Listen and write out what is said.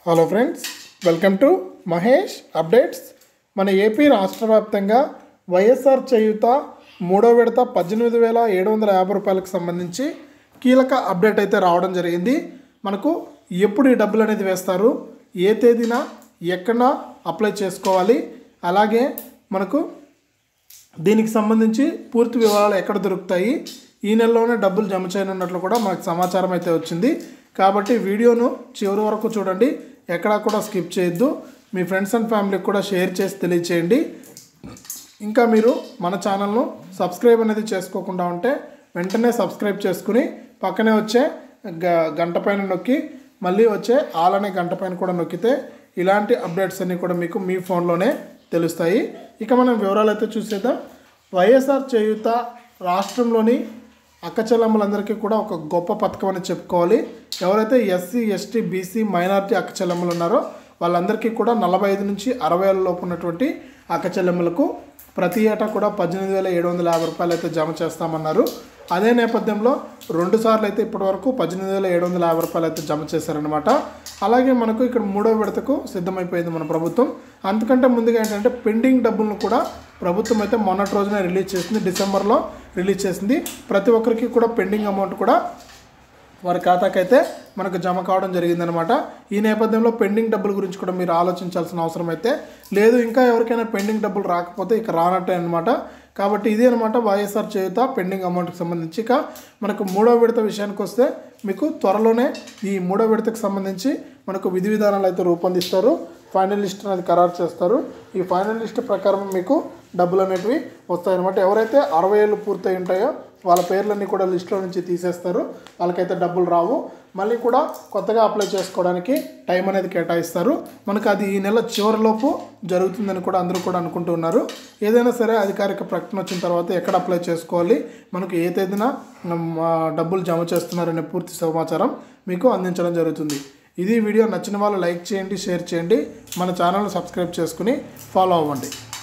hello friends welcome to Mahesh updates మన AP రాష్ట్ర వ్యాప్తంగా వైఎస్ఆర్ చేయుత మూడో విడత పద్దెనిమిది వేల ఏడు వందల యాభై రూపాయలకు సంబంధించి కీలక అప్డేట్ అయితే రావడం జరిగింది మనకు ఎప్పుడు ఈ డబ్బులు అనేది వేస్తారు ఏ తేదీన ఎక్కడ అప్లై చేసుకోవాలి అలాగే మనకు దీనికి సంబంధించి పూర్తి వివరాలు ఎక్కడ దొరుకుతాయి ఈ నెలలోనే డబ్బులు జమ చేయనున్నట్లు కూడా మనకు సమాచారం అయితే వచ్చింది కాబట్టి వీడియోను చివరి వరకు చూడండి ఎక్కడా కూడా స్కిప్ చేయొద్దు మీ ఫ్రెండ్స్ అండ్ ఫ్యామిలీకి కూడా షేర్ చేసి తెలియచేయండి ఇంకా మీరు మన ఛానల్ను సబ్స్క్రైబ్ అనేది చేసుకోకుండా ఉంటే వెంటనే సబ్స్క్రైబ్ చేసుకుని పక్కనే వచ్చే గ- గంట పైన నొక్కి మళ్ళీ వచ్చే ఆల్ అనే గంట పైన కూడా నొక్కితే ఇలాంటి అప్డేట్స్ అన్నీ కూడా మీకు మీ ఫోన్లోనే తెలుస్తాయి ఇక మనం వివరాలు అయితే చూసేద్దాం వైఎస్ఆర్ చేయూత రాష్ట్రంలోని అక్కచెల్లమ్మలందరికీ కూడా ఒక గొప్ప పథకం అని చెప్పుకోవాలి ఎవరైతే ఎస్సీ ఎస్టీ బీసీ మైనారిటీ అక్కచెల్లమ్మలు ఉన్నారో వాళ్ళందరికీ కూడా నలభై ఐదు నుంచి అరవై ఏళ్ళ లోపు ఉన్నటువంటి అక్కచెల్లెమ్మలకు ప్రతి ఏటా కూడా పద్దెనిమిది వేల ఏడు వందల యాభై రూపాయలు అయితే జమ చేస్తామన్నారు అదే నేపథ్యంలో రెండు సార్లు అయితే ఇప్పటివరకు పద్దెనిమిది వేల ఏడు వందల యాభై రూపాయలు అయితే జమ చేశారనమాట అలాగే మనకు ఇక్కడ మూడో విడతకు సిద్ధమైపోయింది మన ప్రభుత్వం అంతకంటే ముందుగా ఏంటంటే పెండింగ్ డబ్బులను కూడా ప్రభుత్వం అయితే మొన్నటి రోజున రిలీజ్ చేసింది డిసెంబర్లో రిలీజ్ చేసింది ప్రతి ఒక్కరికి కూడా పెండింగ్ అమౌంట్ కూడా వారి ఖాతాకైతే మనకు జమ కావడం జరిగిందనమాట ఈ నేపథ్యంలో పెండింగ్ డబ్బుల గురించి కూడా మీరు ఆలోచించాల్సిన అవసరం అయితే లేదు ఇంకా ఎవరికైనా పెండింగ్ డబ్బులు రాకపోతే ఇక రానట్టే అనమాట కాబట్టి ఇదే అనమాట వైఎస్ఆర్ చేయుత పెండింగ్ అమౌంట్కి సంబంధించి ఇక మనకు మూడో విడత విషయానికి వస్తే మీకు త్వరలోనే ఈ మూడో విడతకు సంబంధించి మనకు విధి విధానాలు అయితే రూపొందిస్తారు ఫైనల్ లిస్ట్ అనేది ఖరారు చేస్తారు ఈ ఫైనల్ లిస్ట్ ప్రకారం మీకు డబ్బులు అనేటివి వస్తాయన్నమాట ఎవరైతే అరవై ఏళ్ళు పూర్తయి ఉంటాయో వాళ్ళ పేర్లన్నీ కూడా లిస్టులో నుంచి తీసేస్తారు వాళ్ళకైతే డబ్బులు రావు మళ్ళీ కూడా కొత్తగా అప్లై చేసుకోవడానికి టైం అనేది కేటాయిస్తారు మనకు అది ఈ నెల చివరిలోపు జరుగుతుందని కూడా అందరూ కూడా అనుకుంటూ ఉన్నారు ఏదైనా సరే అధికారిక ప్రకటన వచ్చిన తర్వాత ఎక్కడ అప్లై చేసుకోవాలి మనకు ఏ తేదీన మ్, ఆ, డబ్బులు జమ చేస్తున్నారనే పూర్తి సమాచారం మీకు అందించడం జరుగుతుంది ఇది వీడియో నచ్చిన వాళ్ళు లైక్ చేయండి షేర్ చేయండి మన ఛానల్ని సబ్స్క్రైబ్ చేసుకుని ఫాలో అవ్వండి